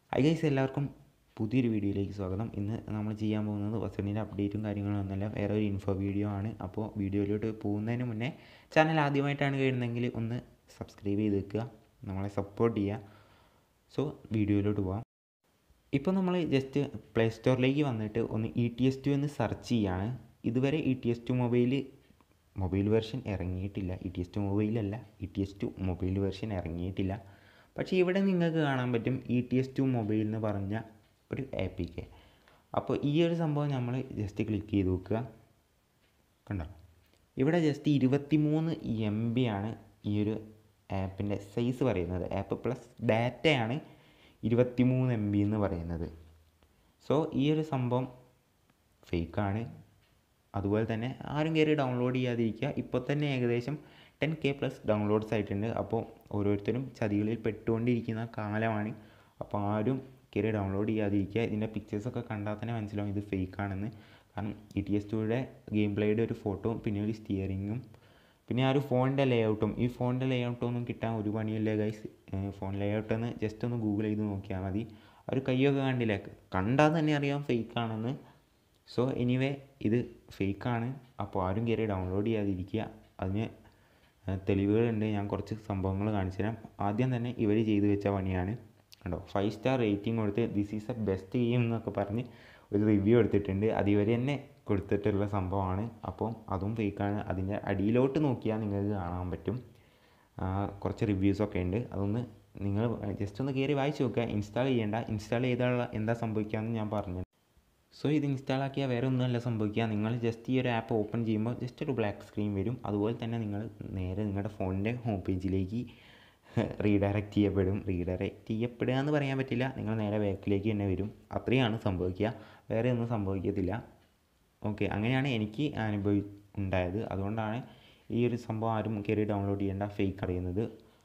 high guys എല്ലാവർക്കും പുതിയൊരു വീഡിയോയിലേക്ക് സ്വാഗതം ഇന്ന് നമ്മൾ ചെയ്യാൻ പോകുന്നത് വസ്തുവിൻ്റെ അപ്ഡേറ്റും കാര്യങ്ങളും ഒന്നുമല്ല വേറെ ഒരു ഇൻഫോ വീഡിയോ ആണ് അപ്പോൾ വീഡിയോയിലോട്ട് പോകുന്നതിന് മുന്നേ ചാനൽ ആദ്യമായിട്ടാണ് കഴിയുന്നതെങ്കിൽ ഒന്ന് സബ്സ്ക്രൈബ് ചെയ്ത് വെക്കുക നമ്മളെ സപ്പോർട്ട് ചെയ്യുക സോ വീഡിയോയിലോട്ട് പോകാം ഇപ്പോൾ നമ്മൾ ജസ്റ്റ് പ്ലേ സ്റ്റോറിലേക്ക് വന്നിട്ട് ഒന്ന് ഇ ടി എസ് ടു എന്ന് സെർച്ച് ചെയ്യാണ് ഇതുവരെ E T S two mobile mobile version ഇറങ്ങിയിട്ടില്ല ഇ ടി എസ് ടു മൊബൈലല്ല E T S two mobile version ഇറങ്ങിയിട്ടില്ല പക്ഷേ ഇവിടെ നിങ്ങൾക്ക് കാണാൻ പറ്റും E T S two mobile എന്ന് പറഞ്ഞ ഒരു എ പി കെ അപ്പോൾ ഈ ഒരു സംഭവം നമ്മൾ ജസ്റ്റ് ക്ലിക്ക് ചെയ്ത് നോക്കുക കണ്ടോ ഇവിടെ ജസ്റ്റ് ഇരുപത്തി മൂന്ന് എം ബി ആണ് ഈ ഒരു ആപ്പിൻ്റെ സൈസ് പറയുന്നത് ആപ്പ് പ്ലസ് ഡാറ്റയാണ് ഇരുപത്തി മൂന്ന് എം ബി എന്ന് പറയുന്നത് സോ ഈ ഒരു സംഭവം ഫേക്കാണ് അതുപോലെ തന്നെ ആരും കയറി ഡൗൺലോഡ് ചെയ്യാതിരിക്കുക ഇപ്പോൾ തന്നെ ഏകദേശം ടെൻ കെ പ്ലസ് ഡൗൺലോഡ്സ് ആയിട്ടുണ്ട് അപ്പോൾ ഓരോരുത്തരും ചതികളിൽ പെട്ടുകൊണ്ടിരിക്കുന്ന കാലമാണ് അപ്പോൾ ആരും കയറി ഡൗൺലോഡ് ചെയ്യാതിരിക്കുക ഇതിൻ്റെ പിക്ചേഴ്സൊക്കെ കണ്ടാൽ തന്നെ മനസ്സിലാവും ഇത് ഫേക്കാണെന്ന് കാരണം ഇ ടി എസ് ടുയുടെ ഗെയിം പ്ലേയുടെ ഒരു ഫോട്ടോയും പിന്നെ ഒരു സ്റ്റിയറിങ്ങും പിന്നെ ആ ഒരു ഫോണിൻ്റെ ലേ ഔട്ടും ഈ ഫോണിൻ്റെ ലേ ഔട്ടൊന്നും കിട്ടാൻ ഒരു പണിയില്ല ഗൈസ് ഫോൺ ലേ ഔട്ട് എന്ന് ജസ്റ്റ് ഒന്ന് ഗൂഗിൾ ചെയ്ത് നോക്കിയാൽ മതി ആ ഒരു കൈയൊക്കെ കണ്ടില്ലേ കണ്ടാൽ തന്നെ അറിയാം ഫേക്കാണെന്ന് സോ എനിവേ ഇത് ഫേക്കാണ് അപ്പോൾ ആരും കയറി ഡൗൺലോഡ് ചെയ്യാതിരിക്കുക അതിന് തെളിവുകളുണ്ട് ഞാൻ കുറച്ച് സംഭവങ്ങൾ കാണിച്ചു തരാം ആദ്യം തന്നെ ഇവർ ചെയ്തു വെച്ച പണിയാണ് കണ്ടോ ഫൈവ് സ്റ്റാർ റേറ്റിംഗ് കൊടുത്ത് this is a best game എന്നൊക്കെ പറഞ്ഞ് ഒരു റിവ്യൂ എടുത്തിട്ടുണ്ട് അത് ഇവർ തന്നെ കൊടുത്തിട്ടുള്ള സംഭവമാണ് അപ്പം അതും ഫേക്കാണ് അതിൻ്റെ അടിയിലോട്ട് നോക്കിയാൽ നിങ്ങൾക്ക് കാണാൻ പറ്റും കുറച്ച് റിവ്യൂസൊക്കെ ഉണ്ട് അതൊന്ന് നിങ്ങൾ ജസ്റ്റ് ഒന്ന് കയറി വായിച്ച് നോക്കുക ഇൻസ്റ്റാൾ ചെയ്യേണ്ട ഇൻസ്റ്റാൾ ചെയ്താൽ എന്താ സംഭവിക്കുകയെന്ന് ഞാൻ പറഞ്ഞു സോ ഇത് ഇൻസ്റ്റാൾ ആക്കിയാൽ വേറെ ഒന്നുമല്ല സംഭവിക്കുക നിങ്ങൾ ജസ്റ്റ് ഈ ഒരു ആപ്പ് ഓപ്പൺ ചെയ്യുമ്പോൾ ജസ്റ്റ് ഒരു ബ്ലാക്ക് സ്ക്രീൻ വരും അതുപോലെ തന്നെ നിങ്ങൾ നേരെ നിങ്ങളുടെ ഫോണിൻ്റെ ഹോം പേജിലേക്ക് റീഡയറക്റ്റ് ചെയ്യപ്പെടും റീഡയറക്റ്റ് ചെയ്യപ്പെടുക എന്ന് പറയാൻ പറ്റില്ല നിങ്ങൾ നേരെ ബാക്കിലേക്ക് തന്നെ വരും അത്രയാണ് സംഭവിക്കുക വേറെ ഒന്നും സംഭവിക്കത്തില്ല ഓക്കെ അങ്ങനെയാണ് എനിക്ക് അനുഭവി ഉണ്ടായത് അതുകൊണ്ടാണ് ഈ ഒരു സംഭവം ആരും കയറി ഡൗൺലോഡ് ചെയ്യേണ്ട ഫേക്ക് അറിയുന്നത്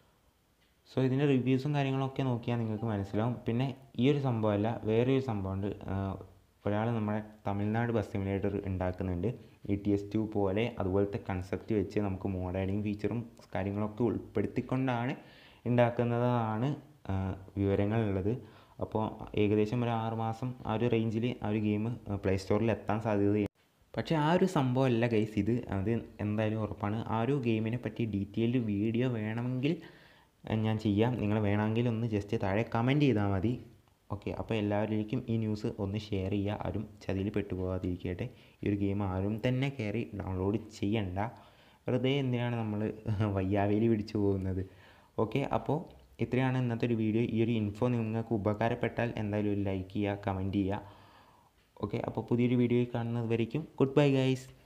സോ ഇതിൻ്റെ റിവ്യൂസും കാര്യങ്ങളൊക്കെ നോക്കിയാൽ നിങ്ങൾക്ക് മനസ്സിലാവും പിന്നെ ഈ ഒരു സംഭവമല്ല വേറെ ഒരു സംഭവമുണ്ട് ഒരാൾ നമ്മുടെ തമിഴ്നാട് ബസ് സിമുലേറ്റർ ഉണ്ടാക്കുന്നുണ്ട് ഇ ടി എസ് ടു പോലെ അതുപോലത്തെ കൺസെപ്റ്റ് വെച്ച് നമുക്ക് മോഡേണിങ് ഫീച്ചറും കാര്യങ്ങളൊക്കെ ഉൾപ്പെടുത്തിക്കൊണ്ടാണ് ഉണ്ടാക്കുന്നതാണ് വിവരങ്ങളുള്ളത് അപ്പോൾ ഏകദേശം ഒരു ആറ് മാസം ആ ഒരു റേഞ്ചിൽ ആ ഒരു ഗെയിം പ്ലേ സ്റ്റോറിൽ എത്താൻ സാധ്യതയുണ്ട് പക്ഷേ ആ ഒരു സംഭവമല്ല ഗൈസ് ഇത് അത് എന്തായാലും ഉറപ്പാണ് ആ ഒരു ഗെയിമിനെ പറ്റി ഡീറ്റെയിൽഡ് വീഡിയോ വേണമെങ്കിൽ ഞാൻ ചെയ്യാം നിങ്ങൾ വേണമെങ്കിൽ ഒന്ന് ജസ്റ്റ് താഴെ കമൻറ്റ് ചെയ്താൽ മതി ഓക്കെ അപ്പോൾ എല്ലാവരിലേക്കും ഈ ന്യൂസ് ഒന്ന് ഷെയർ ചെയ്യുക ആരും ചതിയിൽ പെട്ടുപോകാതിരിക്കട്ടെ ഈ ഒരു ഗെയിം ആരും തന്നെ കയറി ഡൗൺലോഡ് ചെയ്യണ്ട വെറുതെ എന്തിനാണ് നമ്മൾ വയ്യാവേലി പിടിച്ചു പോകുന്നത് ഓക്കെ അപ്പോൾ ഇത്രയാണ് ഇന്നത്തെ ഒരു വീഡിയോ ഈ ഒരു ഇൻഫോ നിങ്ങൾക്ക് ഉപകാരപ്പെട്ടാൽ എന്തായാലും ഒരു ലൈക്ക് ചെയ്യുക കമൻറ്റ് ചെയ്യുക ഓക്കെ അപ്പോൾ പുതിയൊരു വീഡിയോയിൽ കാണുന്നത് വരയ്ക്കും ഗുഡ് ബൈ ഗൈസ്